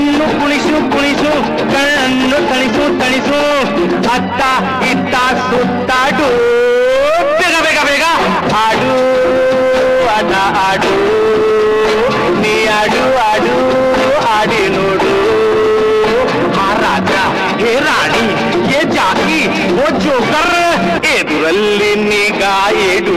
ಕಣ್ಣನ್ನು ಕುಣಿಸು ಕುಣಿಸು ಕಣ್ಣನ್ನು ತಣಿಸು ತಣಿಸು ಅತ್ತ ಇತ್ತ ಸುತ್ತಾಡು ಬೇಗ ಬೇಗ ಬೇಗ ಆಡು ಅದ ಆಡು ನೀ ಆಡು ಆಡು ಆಡಿ ನೋಡು ಆ ರಾಜ ಹೇ ರಾಣಿ ಏ ಜಾಕಿ ಓ ಜೋಕರ್ ಎದುರಲ್ಲಿ ನಿಗಾ ಇಡು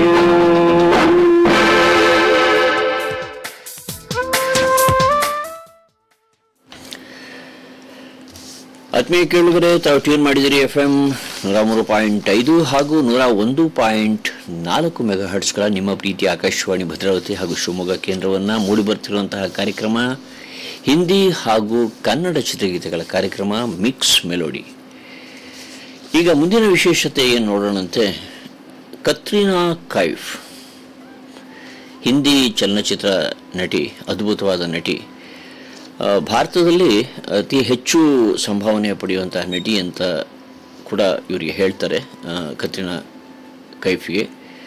ಆತ್ಮೀಯ ಕೇಳುಗರೆ ತಾವು ಟ್ಯೂನ್ ಮಾಡಿದಿರಿ ಎಫ್ ಎಂ ನೂರ ಮೂರು ಪಾಯಿಂಟ್ ಐದು ಹಾಗೂ ನೂರ ಒಂದು ಪಾಯಿಂಟ್ ನಾಲ್ಕು ಮೆಗಾ ಹರ್ಟ್ಸ್ಗಳ ನಿಮ್ಮ ಪ್ರೀತಿಯ ಆಕಾಶವಾಣಿ ಭದ್ರಾವತಿ ಹಾಗೂ ಶಿವಮೊಗ್ಗ ಕೇಂದ್ರವನ್ನು ಮೂಡಿಬರ್ತಿರುವಂತಹ ಕಾರ್ಯಕ್ರಮ ಹಿಂದಿ ಹಾಗೂ ಕನ್ನಡ ಚಿತ್ರಗೀತೆಗಳ ಕಾರ್ಯಕ್ರಮ ಮಿಕ್ಸ್ ಮೆಲೋಡಿ ಈಗ ಮುಂದಿನ ವಿಶೇಷತೆ ಏನು ನೋಡೋಣಂತೆ ಕತ್ರಿನಾ ಕೈಫ್ ಹಿಂದಿ ಚಲನಚಿತ್ರ ನಟಿ ಅದ್ಭುತವಾದ ನಟಿ ಆ, ಭಾರತದಲ್ಲಿ ಅತಿ ಹೆಚ್ಚು ಸಂಭಾವನೆ ಪಡೆಯುವಂತಹ ನಟಿ ಅಂತ ಕೂಡ ಇವರಿಗೆ ಹೇಳ್ತಾರೆ ಆ, ಕತ್ರಿನಾ ಕೈಫ್ಗೆ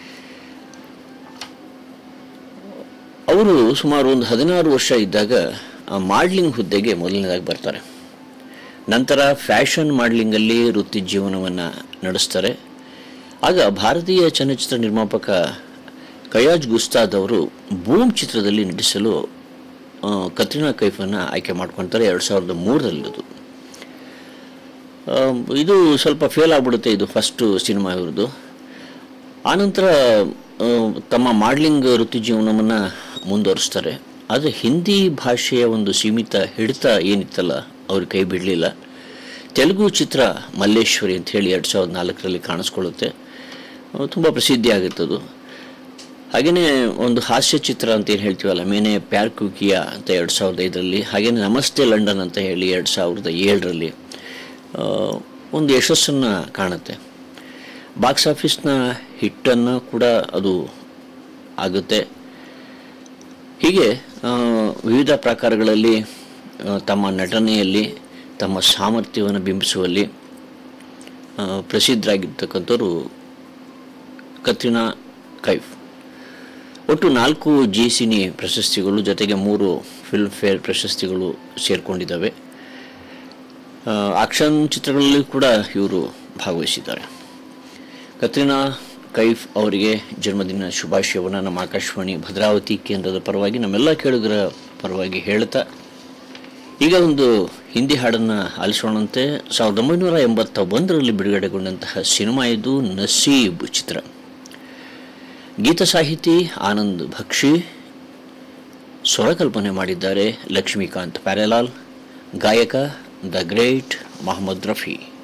ಅವರು ಸುಮಾರು ಒಂದು ಹದಿನಾರು ವರ್ಷ ಇದ್ದಾಗ ಮಾಡ್ಲಿಂಗ್ ಹುದ್ದೆಗೆ ಮೊದಲನೇದಾಗಿ ಬರ್ತಾರೆ ನಂತರ ಫ್ಯಾಷನ್ ಮಾಡ್ಲಿಂಗಲ್ಲಿ ವೃತ್ತಿ ಜೀವನವನ್ನು ನಡೆಸ್ತಾರೆ ಆಗ ಭಾರತೀಯ ಚಲನಚಿತ್ರ ನಿರ್ಮಾಪಕ ಕಯಾಜ್ ಗುಸ್ತಾದ್ ಅವರು ಬೂಮ್ ಚಿತ್ರದಲ್ಲಿ ನಟಿಸಲು ಆ, ಕತ್ರಿನಾ ಕೈಫನ್ನು ಆಯ್ಕೆ ಮಾಡ್ಕೊತಾರೆ ಎರಡು ಸಾವಿರದ ಮೂರರಲ್ಲಿದು ಇದು ಸ್ವಲ್ಪ ಫೇಲ್ ಆಗಿಬಿಡುತ್ತೆ ಇದು ಫಸ್ಟು ಸಿನಿಮಾ ಇವ್ರದ್ದು ಆನಂತರ ಆ, ತಮ್ಮ ಮಾಡ್ಲಿಂಗ್ ವೃತ್ತಿ ಜೀವನವನ್ನು ಮುಂದುವರಿಸ್ತಾರೆ ಆದರೆ ಹಿಂದಿ ಭಾಷೆಯ ಒಂದು ಸೀಮಿತ ಹಿಡಿತ ಏನಿತ್ತಲ್ಲ ಅವ್ರ ಕೈ ಬಿಡಲಿಲ್ಲ ತೆಲುಗು ಚಿತ್ರ ಮಲ್ಲೇಶ್ವರಿ ಅಂತ ಹೇಳಿ ಎರಡು ಸಾವಿರದ ನಾಲ್ಕರಲ್ಲಿ ಕಾಣಿಸ್ಕೊಳ್ಳುತ್ತೆ ತುಂಬ ಪ್ರಸಿದ್ಧಿ ಆಗುತ್ತದು ಹಾಗೆಯೇ ಒಂದು ಹಾಸ್ಯ ಚಿತ್ರ ಅಂತ ಏನು ಹೇಳ್ತೀವಲ್ಲ ಮೇನೆ ಪ್ಯಾರ್ ಕುಕಿಯಾ ಅಂತ ಎರಡು ಸಾವಿರದ ಐದರಲ್ಲಿ ಹಾಗೆಯೇ ನಮಸ್ತೆ ಲಂಡನ್ ಅಂತ ಹೇಳಿ ಎರಡು ಸಾವಿರದ ಏಳರಲ್ಲಿ ಒಂದು ಯಶಸ್ಸನ್ನು ಕಾಣುತ್ತೆ ಬಾಕ್ಸ್ ಆಫೀಸ್ನ ಹಿಟ್ಟನ್ನು ಕೂಡ ಅದು ಆಗುತ್ತೆ ಹೀಗೆ ಆ, ವಿವಿಧ ಪ್ರಕಾರಗಳಲ್ಲಿ ಆ, ತಮ್ಮ ನಟನೆಯಲ್ಲಿ ತಮ್ಮ ಸಾಮರ್ಥ್ಯವನ್ನು ಬಿಂಬಿಸುವಲ್ಲಿ ಆ, ಪ್ರಸಿದ್ಧರಾಗಿರ್ತಕ್ಕಂಥವ್ರು ಕತ್ರಿನಾ ಕೈಫ್ ಒಟ್ಟು ನಾಲ್ಕು ಜಿ ಸಿನಿ ಪ್ರಶಸ್ತಿಗಳು ಜೊತೆಗೆ ಮೂರು ಫಿಲ್ಮ್ ಫೇರ್ ಪ್ರಶಸ್ತಿಗಳು ಸೇರಿಕೊಂಡಿದ್ದಾವೆ ಆಕ್ಷನ್ ಚಿತ್ರಗಳಲ್ಲಿ ಕೂಡ ಇವರು ಭಾಗವಹಿಸಿದ್ದಾರೆ ಕತ್ರಿನಾ ಕೈಫ್ ಅವರಿಗೆ ಜನ್ಮದಿನ ಶುಭಾಶಯವನ್ನು ನಮ್ಮ ಆಕಾಶವಾಣಿ ಭದ್ರಾವತಿ ಕೇಂದ್ರದ ಪರವಾಗಿ ನಮ್ಮೆಲ್ಲ ಕೇಳುಗರ ಪರವಾಗಿ ಹೇಳ್ತಾ ಈಗ ಒಂದು ಹಿಂದಿ ಹಾಡನ್ನು ಆಲಿಸೋಣಂತೆ ಸಾವಿರದ ಒಂಬೈನೂರ ಎಂಬತ್ತ ಒಂದರಲ್ಲಿ ಬಿಡುಗಡೆಗೊಂಡಂತಹ ಸಿನಿಮಾ ಇದು ನಸೀಬ್ ಚಿತ್ರ ಗೀತ ಸಾಹಿತಿ ಆನಂದ್ ಭಕ್ಷಿ ಸ್ವರಕಲ್ಪನೆ ಮಾಡಿದ್ದಾರೆ ಲಕ್ಷ್ಮೀಕಾಂತ್ ಪ್ಯಾರೆಲಾಲ್ ಗಾಯಕ ದ ಗ್ರೇಟ್ ಮೊಹಮ್ಮದ್ ರಫಿ